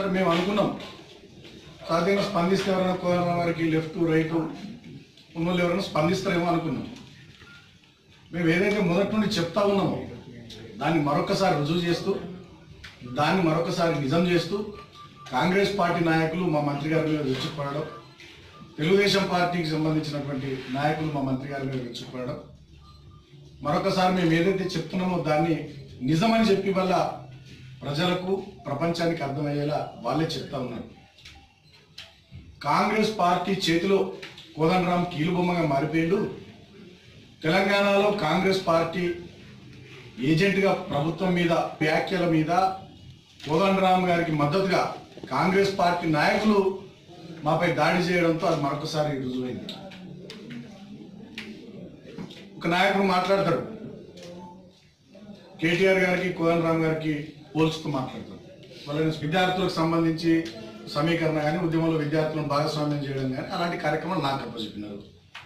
సరే మేము అనుకున్నాం సాధ్యంగా స్పందిస్తే ఎవరైనా కోదండరామ్ గారికి లెఫ్ట్ రైట్ ఉన్నోళ్ళు ఎవరైనా స్పందిస్తారేమో అనుకున్నాం మేము ఏదైతే మొదటి నుండి చెప్తా ఉన్నామో దాన్ని మరొకసారి రుజువు చేస్తూ దాన్ని మరొకసారి నిజం చేస్తూ కాంగ్రెస్ పార్టీ నాయకులు మా మంత్రి గారి మీద విరుచుకుపడడం తెలుగుదేశం పార్టీకి సంబంధించినటువంటి నాయకులు మా మంత్రి గారి మీద విరుచుకుపడడం మరొకసారి మేము ఏదైతే చెప్తున్నామో దాన్ని నిజమని చెప్పి వల్ల ప్రజలకు ప్రపంచానికి అర్థమయ్యేలా వాళ్ళే చెప్తా ఉన్నారు కాంగ్రెస్ పార్టీ చేతిలో కోదండరాం కీలుబొమ్మగా మారిపోయిండు తెలంగాణలో కాంగ్రెస్ పార్టీ ఏజెంట్గా ప్రభుత్వం మీద వ్యాఖ్యల మీద కోదండరామ్ గారికి మద్దతుగా కాంగ్రెస్ పార్టీ నాయకులు మాపై దాడి చేయడంతో అది మరొకసారి రుజువైంది ఒక నాయకుడు మాట్లాడతాడు కేటీఆర్ గారికి కోదండరామ్ గారికి పోల్చుతూ మాట్లాడతాడు వాళ్ళని విద్యార్థులకు సంబంధించి సమీకరణ కానీ ఉద్యమంలో విద్యార్థులను భాగస్వామ్యం చేయడం కానీ అలాంటి కార్యక్రమాలు నాకు అప్పచెప్పినారు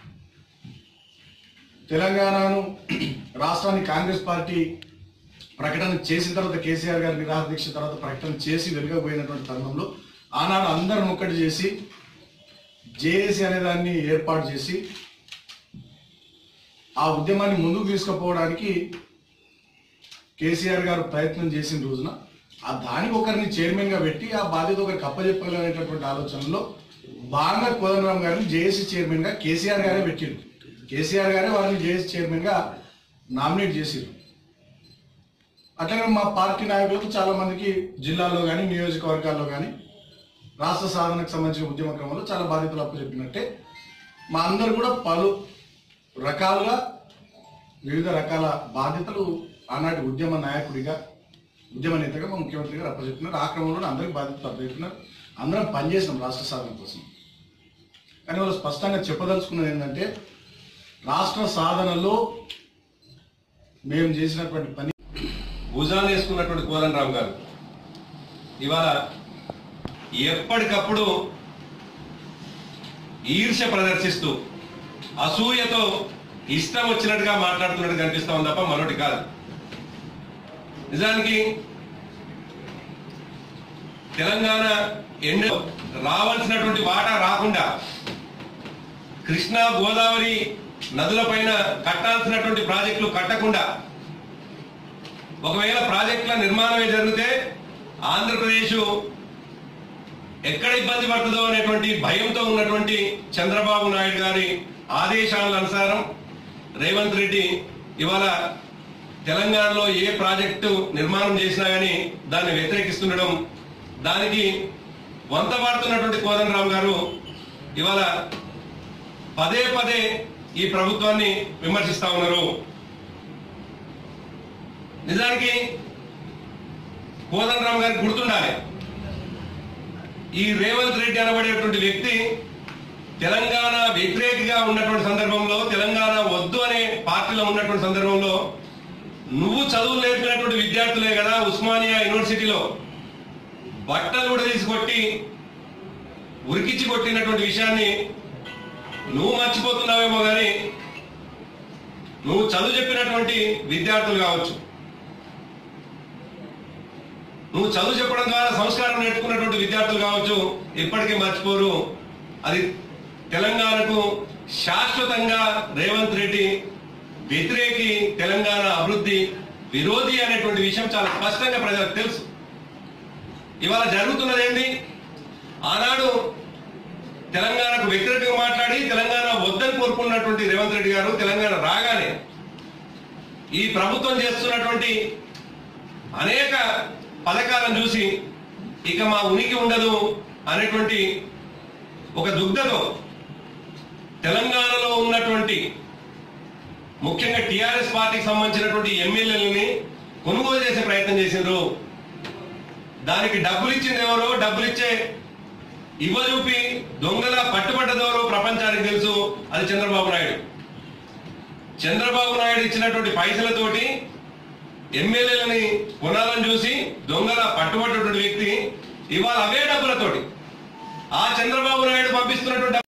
తెలంగాణను రాష్ట్రాన్ని కాంగ్రెస్ పార్టీ ప్రకటన చేసిన తర్వాత కేసీఆర్ గారి నిరాహార దీక్ష తర్వాత ప్రకటన చేసి వెలుగబోయినటువంటి తరుణంలో ఆనాడు అందరం ఒక్కటి చేసి జేఏసీ అనే దాన్ని ఏర్పాటు చేసి ఆ ఉద్యమాన్ని ముందుకు తీసుకుపోవడానికి కేసీఆర్ గారు ప్రయత్నం చేసిన రోజున ఆ దానికి ఒకరిని చైర్మన్ గా పెట్టి ఆ బాధ్యత ఒకరికి అప్పచెప్పగలనేటటువంటి ఆలోచనలో బాగా కోదండరామ్ గారిని జేఏసీ చైర్మన్ గా కేసీఆర్ గారే పెట్టిండు కేసీఆర్ గారే వారిని జేఏసీ చైర్మన్ గా నామినేట్ చేసిరు అట్లనే మా పార్టీ నాయకులకు చాలా మందికి జిల్లాల్లో కానీ నియోజకవర్గాల్లో కానీ రాష్ట్ర సాధనకు సంబంధించిన ఉద్యమ క్రమంలో చాలా బాధ్యతలు అప్పచెప్పినట్టే మా అందరు కూడా పలు రకాలుగా వివిధ రకాల బాధ్యతలు ఆనాటి ఉద్యమ నాయకుడిగా ఉద్యమ నేతగా మా ముఖ్యమంత్రి గారు అప్పచెప్తున్నారు ఆ క్రమంలో అందరికి బాధ్యతలు అప్పచెప్తున్నారు అందరం పనిచేసినాం రాష్ట్ర సాధన కోసం కానీ వాళ్ళు స్పష్టంగా చెప్పదలుచుకున్నది ఏంటంటే రాష్ట్ర సాధనలో మేము చేసినటువంటి పని భుజాలు వేసుకున్నటువంటి కోదండరామ్ గారు ఇవాళ ఎప్పటికప్పుడు ఈర్ష్య ప్రదర్శిస్తూ అసూయతో ఇష్టం వచ్చినట్టుగా మాట్లాడుతున్నట్టు కనిపిస్తా ఉంది తప్ప మరొకటి కాదు నిజానికి తెలంగాణ ఎన్నో రావాల్సినటువంటి వాటా రాకుండా కృష్ణా గోదావరి నదులపైన కట్టాల్సినటువంటి ప్రాజెక్టులు కట్టకుండా ఒకవేళ ప్రాజెక్టుల నిర్మాణమే జరిగితే ఆంధ్రప్రదేశ్ ఎక్కడ ఇబ్బంది పడుతుందో అనేటువంటి భయంతో ఉన్నటువంటి చంద్రబాబు నాయుడు గారి ఆదేశాల అనుసారం రేవంత్ రెడ్డి ఇవాళ తెలంగాణలో ఏ ప్రాజెక్టు నిర్మాణం చేసినా గానీ దాన్ని వ్యతిరేకిస్తుండడం దానికి వంత పాడుతున్నటువంటి కోదండరామ్ గారు ఇవాళ పదే పదే ఈ ప్రభుత్వాన్ని విమర్శిస్తా ఉన్నారు నిజానికి కోదండరామ్ గారికి గుర్తుండాలి ఈ రేవంత్ రెడ్డి అనబడేటువంటి వ్యక్తి తెలంగాణ వ్యతిరేకిగా ఉన్నటువంటి సందర్భంలో తెలంగాణ వద్దు అనే పార్టీలో ఉన్నటువంటి సందర్భంలో నువ్వు చదువు నేర్పినటువంటి విద్యార్థులే కదా ఉస్మానియా యూనివర్సిటీలో బట్టలు కూడా తీసుకొట్టి ఉరికిచ్చి కొట్టినటువంటి విషయాన్ని నువ్వు మర్చిపోతున్నావేమో కానీ నువ్వు చదువు చెప్పినటువంటి విద్యార్థులు కావచ్చు నువ్వు చదువు చెప్పడం ద్వారా సంస్కారం నేర్చుకున్నటువంటి విద్యార్థులు కావచ్చు ఇప్పటికీ మర్చిపోరు అది తెలంగాణకు శాశ్వతంగా రేవంత్ రెడ్డి వ్యతిరేకి తెలంగాణ అభివృద్ధి విరోధి అనేటువంటి విషయం చాలా స్పష్టంగా ప్రజలకు తెలుసు ఇవాళ జరుగుతున్నది ఏంటి ఆనాడు తెలంగాణకు వ్యతిరేకంగా మాట్లాడి తెలంగాణ వద్దని కోరుకున్నటువంటి రేవంత్ రెడ్డి గారు తెలంగాణ రాగానే ఈ ప్రభుత్వం చేస్తున్నటువంటి అనేక పథకాలను చూసి ఇక మా ఉనికి ఉండదు అనేటువంటి ఒక దుగ్ధతో తెలంగాణలో ఉన్నటువంటి ముఖ్యంగా టిఆర్ఎస్ పార్టీకి సంబంధించినటువంటి ఎమ్మెల్యేలని కొనుగోలు చేసే ప్రయత్నం చేసిండ్రు దానికి డబ్బులు ఇచ్చింది ఎవరో డబ్బులు ఇచ్చే ఇవ్వజూపి దొంగల పట్టుబడ్డదెవరో ప్రపంచానికి తెలుసు అది చంద్రబాబు నాయుడు చంద్రబాబు నాయుడు ఇచ్చినటువంటి పైసలతోటి ఎమ్మెల్యేలని కొనాలని చూసి దొంగల పట్టుబడ్డటువంటి వ్యక్తి ఇవాళ అవే డబ్బులతోటి ఆ చంద్రబాబు నాయుడు పంపిస్తున్నటువంటి